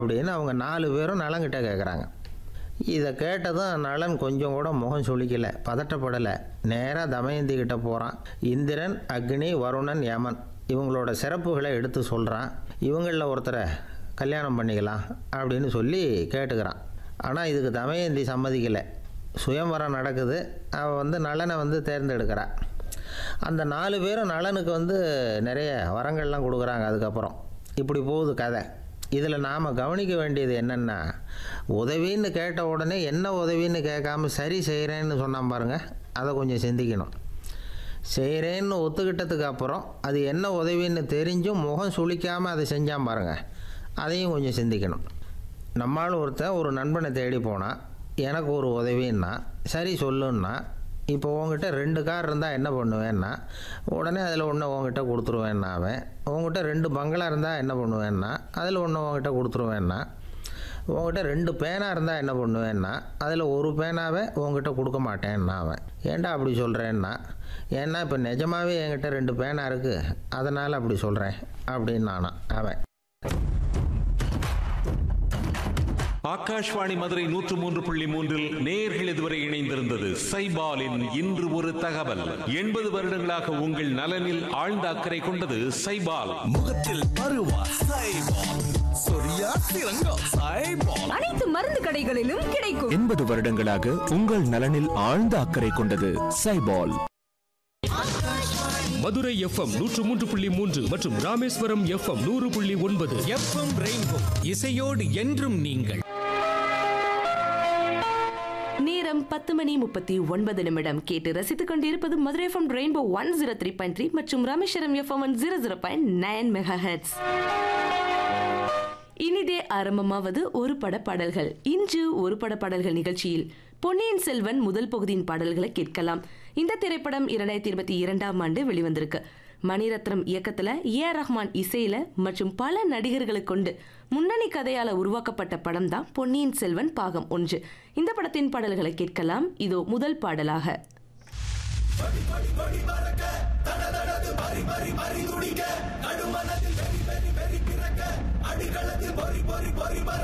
அப்படின்னு அவங்க நாலு பேரும் நலங்கிட்ட கேட்குறாங்க இதை கேட்டதும் நலன் கொஞ்சம் கூட முகம் சுளிக்கல பதட்டப்படலை நேராக தமயந்தி கிட்ட போகிறான் இந்திரன் அக்னி வருணன் யமன் இவங்களோட சிறப்புகளை எடுத்து சொல்கிறான் இவங்களில் ஒருத்தரை கல்யாணம் பண்ணிக்கலாம் அப்படின்னு சொல்லி கேட்டுக்கிறான் ஆனால் இதுக்கு தமயந்தி சம்மதிக்கலை சுயம்வரம் நடக்குது அவள் வந்து நலனை வந்து தேர்ந்தெடுக்கிறா அந்த நாலு பேரும் நலனுக்கு வந்து நிறைய வரங்கள்லாம் கொடுக்குறாங்க அதுக்கப்புறம் இப்படி போகுது கதை இதில் நாம் கவனிக்க வேண்டியது என்னென்னா உதவின்னு கேட்ட உடனே என்ன உதவின்னு கேட்காம சரி செய்கிறேன்னு சொன்னான் பாருங்க அதை கொஞ்சம் சிந்திக்கணும் செய்கிறேன்னு ஒத்துக்கிட்டதுக்கு அப்புறம் அது என்ன உதவின்னு தெரிஞ்சும் முகம் சுளிக்காமல் அதை செஞ்சான் பாருங்க அதையும் கொஞ்சம் சிந்திக்கணும் நம்மளும் ஒருத்தன் ஒரு நண்பனை தேடி போனான் எனக்கு ஒரு உதவின்னா சரி சொல்லுன்னா இப்போ உங்ககிட்ட ரெண்டு கார் இருந்தால் என்ன பண்ணுவேன்னா உடனே அதில் ஒன்று உங்ககிட்ட கொடுத்துருவேன்னா அவன் உங்ககிட்ட ரெண்டு பங்களா இருந்தால் என்ன பண்ணுவேன்னா அதில் ஒன்று உங்ககிட்ட கொடுத்துருவேன்னா உங்ககிட்ட ரெண்டு பேனா இருந்தால் என்ன பண்ணுவேன்னா அதில் ஒரு பேனாவை உங்ககிட்ட கொடுக்க மாட்டேன்னா அவன் ஏன்டா அப்படி சொல்கிறேன்னா ஏன்னா இப்போ நிஜமாவே என்கிட்ட ரெண்டு பேனா இருக்குது அதனால் அப்படி சொல்கிறேன் அப்படின்னு நானா அவன் ஆகாஷ்வாணி மதுரை நூற்று மூன்று புள்ளி மூன்றில் நேர்கள் இதுவரை இணைந்திருந்தது சைபாலின் இன்று ஒரு தகவல் எண்பது வருடங்களாக உங்கள் நலனில் ஆழ்ந்த அக்கறை கொண்டது சைபால் முகத்தில் பருவா சைபால் சொரியா சிறங்கம் சைபால் அனைத்து மருந்து கடைகளிலும் கிடைக்கும் எண்பது வருடங்களாக உங்கள் நலனில் ஆழ்ந்த அக்கறை கொண்டது சைபால் மதுரை எஃப்எம் நூற்று மூன்று புள்ளி மூன்று மற்றும் ராமேஸ்வரம் எஃப்எம் நூறு புள்ளி ஒன்பது எஃப்எம் ரெயின்போ இசையோடு என்றும் நீங்கள் நேரம் பத்து மணி முப்பத்தி ஒன்பது நிமிடம் கேட்டு ரசித்துக் கொண்டிருப்பது Madurai FM rainbow one zero three point three மற்றும் Rameswaram FM one zero zero point nine mega hits இனிதே ஆரம்பமாவது ஒரு பட பாடல்கள் இன்று ஒரு பட பாடல்கள் நிகழ்ச்சியில் பொன்னியின் செல்வன் முதல் பகுதியின் பாடல்களை கேட்கலாம் இந்த திரைப்படம் இரண்டாயிரத்தி இருபத்தி இரண்டாம் ஆண்டு வெளிவந்திருக்கு மணிரத்னம் இயக்கத்துல ஏ ஆர் ரஹ்மான் இசையில மற்றும் பல நடிகர்களை கொண்டு முன்னணி கதையால உருவாக்கப்பட்ட படம் தான் பொன்னியின் செல்வன் பாகம் ஒன்று இந்த படத்தின் பாடல்களை கேட்கலாம் இதோ முதல் பாடலாக